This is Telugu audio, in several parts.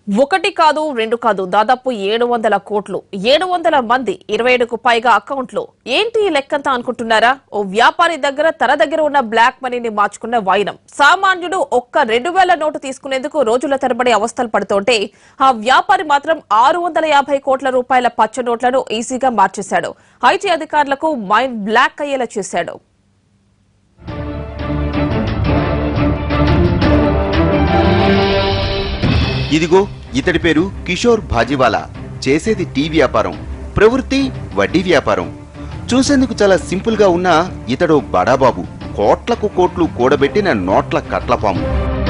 ఒకటి కాదు రెండు కాదు దాదాపు ఏడు వందల కోట్లు ఏడు వందల మంది ఇరవై ఏడుకు పైగా అకౌంట్లు ఏంటి ఈ లెక్కంతా అనుకుంటున్నారా ఓ వ్యాపారి దగ్గర తన దగ్గర ఉన్న బ్లాక్ మనీని మార్చుకున్న వైనం సామాన్యుడు ఒక్క రెండు వేల నోటు తీసుకునేందుకు రోజుల తరబడి అవస్థలు పడుతుంటే ఆ వ్యాపారి మాత్రం ఆరు వందల యాభై కోట్ల రూపాయల పచ్చ నోట్లను ఈజీగా మార్చేశాడు ఐటీ అధికారులకు మైండ్ బ్లాక్ అయ్యేలా చేశాడు ఇదిగో ఇతడి పేరు కిషోర్ భాజీవాలా చేసేది టీ వ్యాపారం ప్రవృత్తి వడ్డీ వ్యాపారం చూసేందుకు చాలా సింపుల్ గా ఉన్న ఇతడు బడాబాబు కోట్లకు కోట్లు కూడబెట్టిన నోట్ల కట్లపాము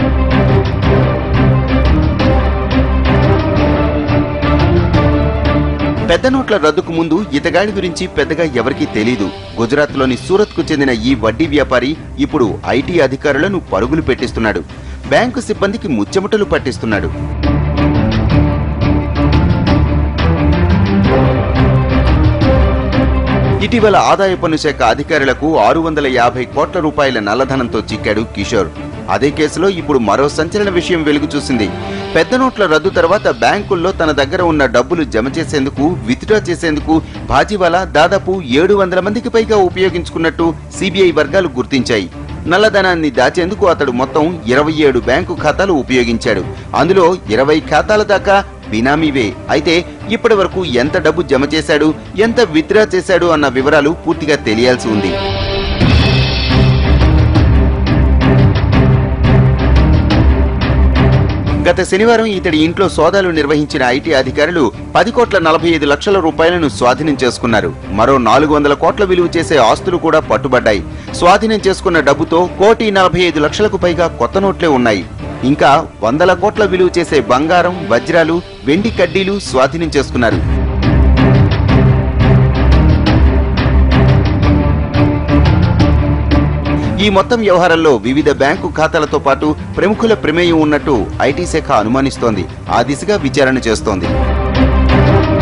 పెద్ద నోట్ల రద్దుకు ముందు ఇతగాడి గురించి పెద్దగా ఎవరికీ తెలీదు గుజరాత్లోని సూరత్కు చెందిన ఈ వడ్డీ వ్యాపారి ఇప్పుడు ఐటీ అధికారులను పరుగులు పెట్టిస్తున్నాడు బ్యాంకు సిబ్బందికి ముచ్చెమటలు పట్టిస్తున్నాడు ఇటీవల ఆదాయ పన్ను శాఖ అధికారులకు ఆరు వందల యాభై కోట్ల రూపాయల నల్లధనంతో చిక్కాడు కిషోర్ అదే కేసులో ఇప్పుడు మరో సంచలన విషయం వెలుగు చూసింది పెద్ద నోట్ల రద్దు తర్వాత బ్యాంకుల్లో తన దగ్గర ఉన్న డబ్బులు జమ చేసేందుకు విత్డ్రా చేసేందుకు భాజీవాలా దాదాపు ఏడు వందల మందికి పైగా ఉపయోగించుకున్నట్టు సిబిఐ వర్గాలు గుర్తించాయి నల్లధనాన్ని దాచేందుకు అతడు మొత్తం ఇరవై ఏడు బ్యాంకు ఖాతాలు ఉపయోగించాడు అందులో ఇరవై ఖాతాల దాకా బినామీవే అయితే ఇప్పటి వరకు ఎంత డబ్బు జమ చేశాడు ఎంత విత్డ్రా చేశాడు అన్న వివరాలు పూర్తిగా తెలియాల్సి ఉంది గత శనివారం ఇతడి ఇంట్లో సోదాలు నిర్వహించిన ఐటీ అధికారులు పది కోట్ల నలభై ఐదు లక్షల రూపాయలను స్వాధీనం చేసుకున్నారు మరో నాలుగు వందల కోట్ల విలువ చేసే ఆస్తులు కూడా పట్టుబడ్డాయి స్వాధీనం చేసుకున్న డబ్బుతో కోటి నలభై ఐదు లక్షలకు పైగా కొత్త నోట్లే ఉన్నాయి ఇంకా వందల కోట్ల విలువ చేసే బంగారం వజ్రాలు వెండి కడ్డీలు స్వాధీనం చేసుకున్నారు ఈ మొత్తం వ్యవహారంలో వివిధ బ్యాంకు ఖాతాలతో పాటు ప్రముఖుల ప్రమేయం ఉన్నట్టు ఐటీ శాఖ అనుమానిస్తోంది ఆ దిశగా విచారణ చేస్తోంది